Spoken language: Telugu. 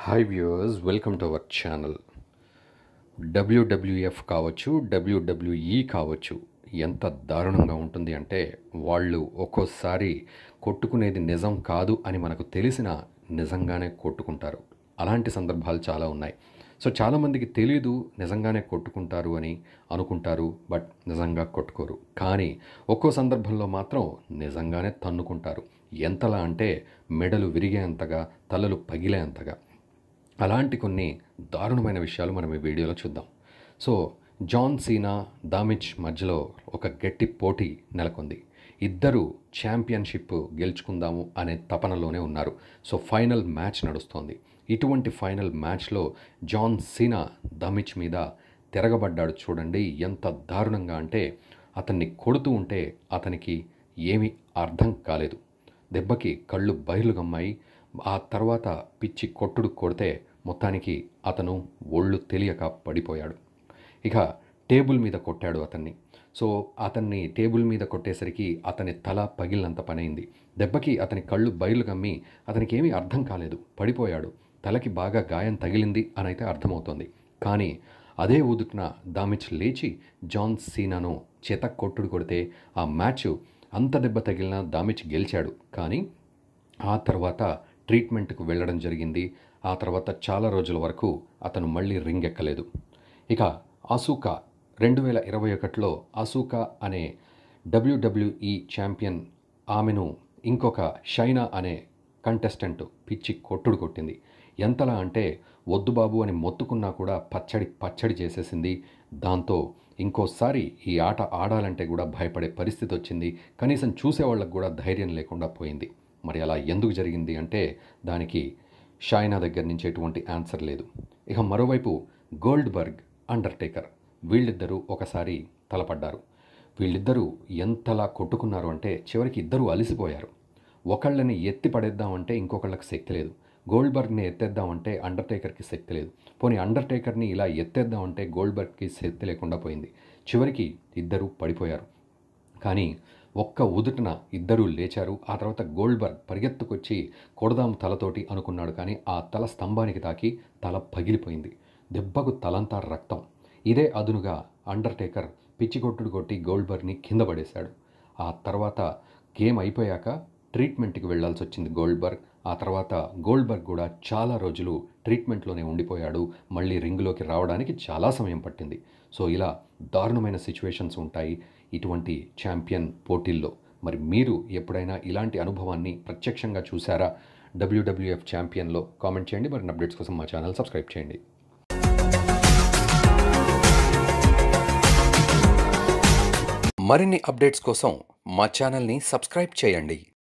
hi viewers welcome to our channel WWF కావచ్చు డబ్ల్యూడబ్ల్యూఈ కావచ్చు ఎంత దారుణంగా ఉంటుంది అంటే వాళ్ళు ఒక్కోసారి కొట్టుకునేది నిజం కాదు అని మనకు తెలిసిన నిజంగానే కొట్టుకుంటారు అలాంటి సందర్భాలు చాలా ఉన్నాయి సో చాలామందికి తెలీదు నిజంగానే కొట్టుకుంటారు అని అనుకుంటారు బట్ నిజంగా కొట్టుకోరు కానీ ఒక్కో సందర్భంలో మాత్రం నిజంగానే తన్నుకుంటారు ఎంతలా అంటే మెడలు విరిగేంతగా తలలు పగిలేంతగా అలాంటి కొన్ని దారుణమైన విషయాలు మనం ఈ వీడియోలో చూద్దాం సో జాన్ సీనా దామిచ్ మధ్యలో ఒక గట్టి పోటీ నెలకొంది ఇద్దరు ఛాంపియన్షిప్ గెలుచుకుందాము అనే తపనలోనే ఉన్నారు సో ఫైనల్ మ్యాచ్ నడుస్తోంది ఇటువంటి ఫైనల్ మ్యాచ్లో జాన్ సీనా దామిచ్ మీద తిరగబడ్డాడు చూడండి ఎంత దారుణంగా అంటే అతన్ని కొడుతూ ఉంటే అతనికి ఏమీ అర్థం కాలేదు దెబ్బకి కళ్ళు బయలు గమ్మాయి ఆ తర్వాత పిచ్చి కొట్టుడు కొడితే మొత్తానికి అతను ఒళ్ళు తెలియక పడిపోయాడు ఇక టేబుల్ మీద కొట్టాడు అతన్ని సో అతన్ని టేబుల్ మీద కొట్టేసరికి అతని తల పగిలినంత పనైంది దెబ్బకి అతని కళ్ళు బయలు గమ్మి అతనికి ఏమీ అర్థం కాలేదు పడిపోయాడు తలకి బాగా గాయం తగిలింది అని అయితే అర్థమవుతోంది కానీ అదే ఊదుట్న దామిచ్ లేచి జాన్ సీనాను చేత కొట్టుడు కొడితే ఆ మ్యాచ్ అంత దెబ్బ తగిలిన దామిచ్ గెలిచాడు కానీ ఆ తర్వాత ట్రీట్మెంట్కు వెళ్ళడం జరిగింది ఆ తర్వాత చాలా రోజుల వరకు అతను మళ్ళీ రింగ్ ఎక్కలేదు ఇక ఆసూకా రెండు వేల ఇరవై ఒకటిలో ఆసూకా అనే డబ్ల్యూడబ్ల్యూఈ ఛాంపియన్ ఆమెను ఇంకొక షైనా అనే కంటెస్టెంట్ పిచ్చి కొట్టుడు కొట్టింది ఎంతలా అంటే వద్దు బాబు అని మొత్తుకున్నా కూడా పచ్చడి పచ్చడి చేసేసింది దాంతో ఇంకోసారి ఈ ఆట ఆడాలంటే కూడా భయపడే పరిస్థితి వచ్చింది కనీసం చూసేవాళ్ళకు కూడా ధైర్యం లేకుండా పోయింది మరి అలా ఎందుకు జరిగింది అంటే దానికి షాయినా దగ్గర నుంచి ఎటువంటి ఆన్సర్ లేదు ఇక మరోవైపు గోల్డ్బర్గ్ అండర్టేకర్ వీళ్ళిద్దరూ ఒకసారి తలపడ్డారు వీళ్ళిద్దరూ ఎంతలా కొట్టుకున్నారు అంటే చివరికి ఇద్దరూ అలసిపోయారు ఒకళ్ళని ఎత్తి పడేద్దామంటే ఇంకొకళ్ళకి శక్తి లేదు గోల్డ్బర్గ్ని ఎత్తేద్దామంటే అండర్టేకర్కి శక్తి లేదు పోనీ అండర్టేకర్ని ఇలా ఎత్తేద్దామంటే గోల్డ్బర్గ్కి శక్తి లేకుండా పోయింది చివరికి ఇద్దరూ పడిపోయారు కానీ ఒక్క ఉదుటన ఇద్దరూ లేచారు ఆ తర్వాత గోల్డ్బర్గ్ పరిగెత్తుకొచ్చి కొడదాం తలతోటి అనుకున్నాడు కానీ ఆ తల స్తంభానికి తాకి తల పగిలిపోయింది దెబ్బకు తలంతా రక్తం ఇదే అదునుగా అండర్టేకర్ పిచ్చి కొట్టుడు కొట్టి గోల్డ్బర్గ్ని కింద పడేశాడు ఆ తర్వాత గేమ్ అయిపోయాక ట్రీట్మెంట్కి వెళ్లాల్సి వచ్చింది గోల్డ్బర్గ్ ఆ తర్వాత గోల్డ్బర్గ్ కూడా చాలా రోజులు ట్రీట్మెంట్లోనే ఉండిపోయాడు మళ్ళీ రింగులోకి రావడానికి చాలా సమయం పట్టింది సో ఇలా దారుణమైన సిచ్యువేషన్స్ ఉంటాయి ఇటువంటి ఛాంపియన్ పోటీల్లో మరి మీరు ఎప్పుడైనా ఇలాంటి అనుభవాన్ని ప్రత్యక్షంగా చూసారా డబ్ల్యూడబ్ల్యూఎఫ్ ఛాంపియన్లో కామెంట్ చేయండి మరిన్ని అప్డేట్స్ కోసం మా ఛానల్ సబ్స్క్రైబ్ చేయండి మరిన్ని అప్డేట్స్ కోసం మా ఛానల్ని సబ్స్క్రైబ్ చేయండి